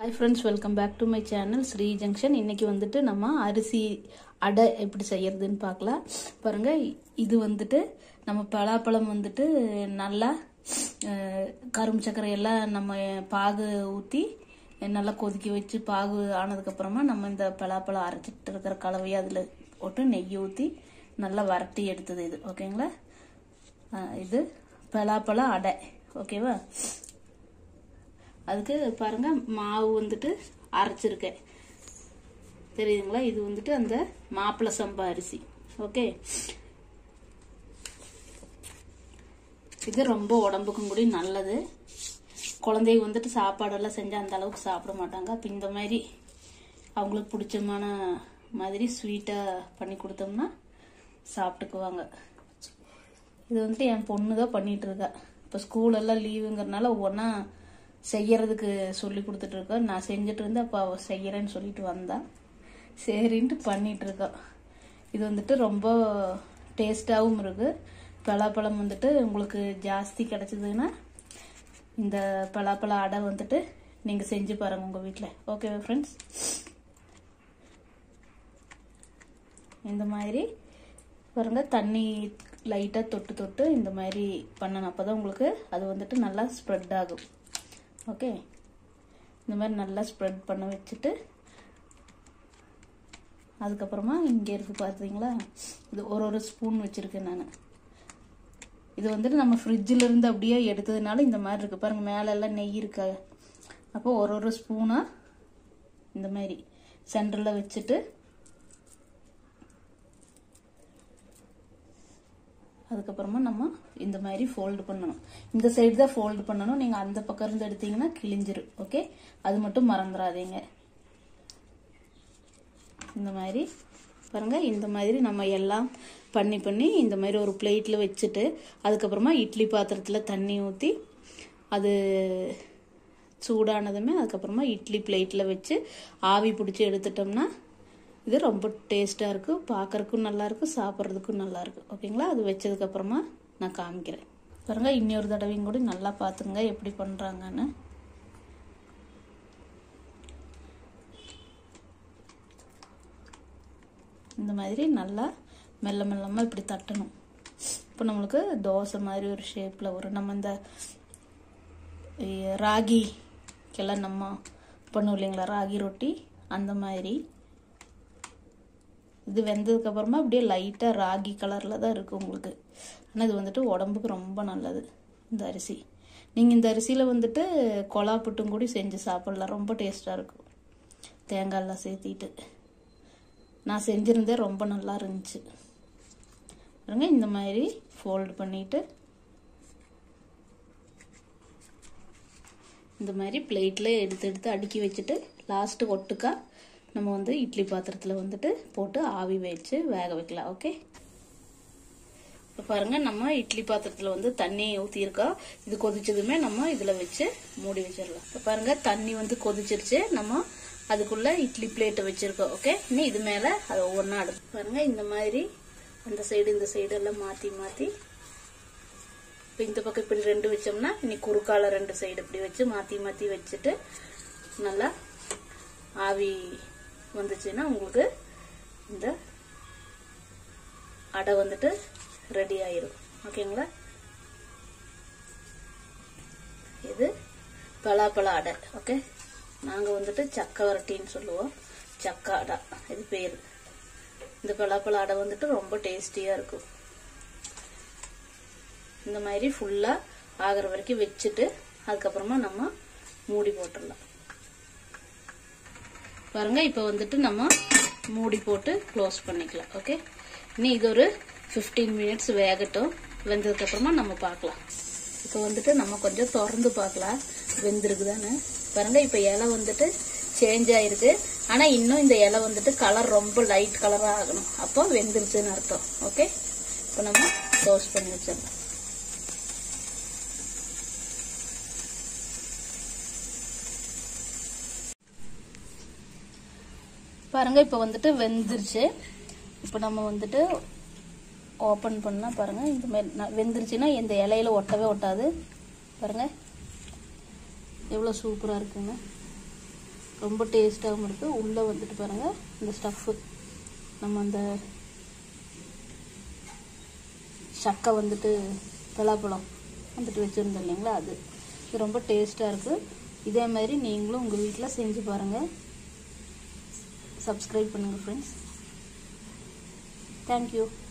high friends welcome back to my channel Sri junction இன்னைக்கு வந்துட்டு நம்ம அரிசி அடை எப்படி செய்யறதுன்னு பார்க்கலாம் பாருங்க இது வந்துட்டு நம்ம பலாப்பழம் வந்துட்டு நல்லா அஹ், கரும்பு சர்க்கரை எல்லாம் நம்ம பாகு ஊற்றி நல்லா கொதிக்க வச்சு பாகு ஆனதுக்கப்புறமா நம்ம இந்த பலாப்பழம் அரைச்சிட்டு இருக்கிற கலவையை அதில் போட்டு நெய் ஊற்றி நல்லா வறட்டி எடுத்தது இது ஓகேங்களா அஹ், இது பலாப்பழம் அடை ஓகேவா அதுக்கு பாருங்க மாவு வந்துட்டு அரைச்சிருக்கேன் தெரியுதுங்களா இது வந்துட்டு அந்த மாப்பிள சம்பா அரிசி ஓகே இது ரொம்ப உடம்புக்கும் கூட நல்லது குழந்தைங்க வந்துட்டு சாப்பாடெல்லாம் செஞ்சு அந்த அளவுக்கு சாப்பிட மாட்டாங்க அப்போ இந்த மாதிரி அவங்களுக்கு பிடிச்சமான மாதிரி ஸ்வீட்டாக பண்ணி கொடுத்தோம்னா சாப்பிட்டுக்குவாங்க இது வந்துட்டு என் பொண்ணு தான் பண்ணிட்டு இருக்கா இப்போ ஸ்கூல் எல்லாம் லீவுங்கிறனால ஒவ்வொன்றா செய்யறதுக்கு சொல்லி கொடுத்துட்டு இருக்கா நான் செஞ்சுட்டு இருந்து அப்போ அவள் செய்யறேன்னு சொல்லிட்டு வந்தா சரின்ட்டு பண்ணிட்டு இருக்கா இது வந்துட்டு ரொம்ப டேஸ்டாகவும் இருக்கு பலாப்பழம் வந்துட்டு உங்களுக்கு ஜாஸ்தி கிடைச்சதுன்னா இந்த பலாப்பழ அடை வந்துட்டு நீங்கள் செஞ்சு பாருங்க உங்கள் வீட்டில் ஓகேவா ஃப்ரெண்ட்ஸ் இந்த மாதிரி பாருங்க தண்ணி லைட்டாக தொட்டு தொட்டு இந்த மாதிரி பண்ணணும் அப்போ தான் உங்களுக்கு அது வந்துட்டு நல்லா ஸ்ப்ரெட் ஆகும் ஓகே இந்த மாதிரி நல்லா ஸ்ப்ரெட் பண்ண வச்சுட்டு அதுக்கப்புறமா இங்கே இருக்குது பார்த்தீங்களா இது ஒரு ஒரு ஸ்பூன் வச்சுருக்கேன் நான் இது வந்துட்டு நம்ம ஃப்ரிட்ஜில் இருந்து அப்படியே எடுத்ததுனால இந்த மாதிரி இருக்குது பாருங்கள் மேலே எல்லாம் நெய் இருக்கா அப்போ ஒரு ஒரு ஸ்பூனாக இந்த மாதிரி சென்டரில் வச்சுட்டு அதுக்கப்புறமா நம்ம இந்த மாதிரி ஃபோல்டு பண்ணணும் இந்த சைடு தான் ஃபோல்டு பண்ணணும் நீங்கள் அந்த பக்கம் இருந்து எடுத்தீங்கன்னா கிழிஞ்சிரும் ஓகே அது மட்டும் மறந்துடாதீங்க இந்த மாதிரி பாருங்க இந்த மாதிரி நம்ம எல்லாம் பண்ணி பண்ணி இந்த மாதிரி ஒரு பிளேட்டில் வச்சுட்டு அதுக்கப்புறமா இட்லி பாத்திரத்தில் தண்ணி ஊற்றி அது சூடானதுமே அதுக்கப்புறமா இட்லி பிளேட்டில் வச்சு ஆவி பிடிச்சி எடுத்துட்டோம்னா இது ரொம்ப டேஸ்ட்டாக இருக்கும் பார்க்கறதுக்கும் நல்லாயிருக்கும் சாப்பிட்றதுக்கும் நல்லாயிருக்கும் ஓகேங்களா அது வச்சதுக்கப்புறமா நான் காமிக்கிறேன் பாருங்க இன்னொரு தடவையும் கூட நல்லா பார்த்துங்க எப்படி பண்ணுறாங்கன்னு இந்த மாதிரி நல்லா மெல்ல மெல்லமாக இப்படி தட்டணும் இப்போ நம்மளுக்கு தோசை மாதிரி ஒரு ஷேப்பில் வரும் நம்ம இந்த ராகிக்கெல்லாம் நம்ம பண்ணுவோம் இல்லைங்களா ராகி ரொட்டி அந்த மாதிரி இது வெந்ததுக்கு அப்புறமா அப்படியே லைட்டாக ராகி கலரில் தான் இருக்குது உங்களுக்கு ஆனால் இது வந்துட்டு உடம்புக்கு ரொம்ப நல்லது இந்த அரிசி நீங்கள் இந்த அரிசியில் வந்துட்டு கொலா புட்டும் கூட செஞ்சு சாப்பிடலாம் ரொம்ப டேஸ்ட்டாக இருக்கும் தேங்காயெல்லாம் சேர்த்திட்டு நான் செஞ்சுருந்தேன் ரொம்ப நல்லா இருந்துச்சு பாருங்க இந்த மாதிரி ஃபோல்டு பண்ணிட்டு இந்த மாதிரி பிளேட்டில் எடுத்து எடுத்து அடுக்கி வச்சுட்டு லாஸ்ட்டு ஒட்டுக்கா நம்ம வந்து இட்லி பாத்திரத்தில் வந்துட்டு போட்டு ஆவி வச்சு வேக வைக்கலாம் ஓகே இப்போ பாருங்க நம்ம இட்லி பாத்திரத்தில் வந்து தண்ணி ஊற்றிருக்கோம் இது கொதிச்சதுமே நம்ம இதில் வச்சு மூடி வச்சிடலாம் இப்போ பாருங்க தண்ணி வந்து கொதிச்சிருச்சு நம்ம அதுக்குள்ள இட்லி பிளேட்டை வச்சிருக்கோம் ஓகே இன்னும் இது மேலே அதை ஒவ்வொன்றா அடுத்து பாருங்க இந்த மாதிரி அந்த சைடு இந்த சைடு எல்லாம் மாற்றி மாற்றி இப்போ இந்த பக்கம் இப்படி ரெண்டு வச்சோம்னா இனி குறுக்கால ரெண்டு சைடு இப்படி வச்சு மாற்றி மாற்றி வச்சுட்டு நல்லா ஆவி வந்துச்சுன்னா உங்களுக்கு இந்த அடை வந்துட்டு ரெடி ஆயிரும் ஓகேங்களா இது பலாப்பழ அடை ஓகே நாங்கள் வந்துட்டு சக்கை வரட்டின்னு சொல்லுவோம் சக்கை அடை இது பேர் இந்த பலாப்பழ அடை வந்துட்டு ரொம்ப டேஸ்டியாக இருக்கும் இந்த மாதிரி ஃபுல்லாக ஆகிற வரைக்கும் வச்சுட்டு அதுக்கப்புறமா நம்ம மூடி போட்டுடலாம் பாருங்க இப்போ வந்துட்டு நம்ம மூடி போட்டு க்ளோஸ் பண்ணிக்கலாம் ஓகே இனி இது ஒரு ஃபிஃப்டீன் மினிட்ஸ் வேகட்டும் வெந்ததுக்கப்புறமா நம்ம பார்க்கலாம் இப்போ வந்துட்டு நம்ம கொஞ்சம் திறந்து பார்க்கலாம் வெந்திருக்குதானே பாருங்க இப்போ இலை வந்துட்டு சேஞ்ச் ஆயிருக்கு ஆனால் இன்னும் இந்த இலை வந்துட்டு கலர் ரொம்ப லைட் கலராக ஆகணும் அப்போ வெந்துருச்சுன்னு அர்த்தம் ஓகே இப்போ நம்ம க்ளோஸ் பண்ணி வச்சிடலாம் பாருங்க இப்போ வந்துட்டு வெந்துருச்சு இப்போ நம்ம வந்துட்டு ஓப்பன் பண்ணா பாருங்க இந்த மாதிரி ந- வெந்துருச்சுன்னா இந்த இலையில ஒட்டவே ஒட்டாது பாருங்க எவ்வளோ சூப்பராக இருக்குங்க ரொம்ப டேஸ்ட்டாகவும் இருக்குது உள்ளே வந்துட்டு பாருங்கள் இந்த ஸ்டஃப்பு நம்ம அந்த சக்கை வந்துட்டு பலாப்பழம் வந்துட்டு வச்சுருந்தோம் இல்லைங்களா அது இது ரொம்ப டேஸ்ட்டாக இருக்குது இதே மாதிரி நீங்களும் உங்கள் வீட்டில் செஞ்சு பாருங்கள் சப்ஸ்கிரைப் பண்ணுங்கள் ஃப்ரெண்ட்ஸ் தேங்க்யூ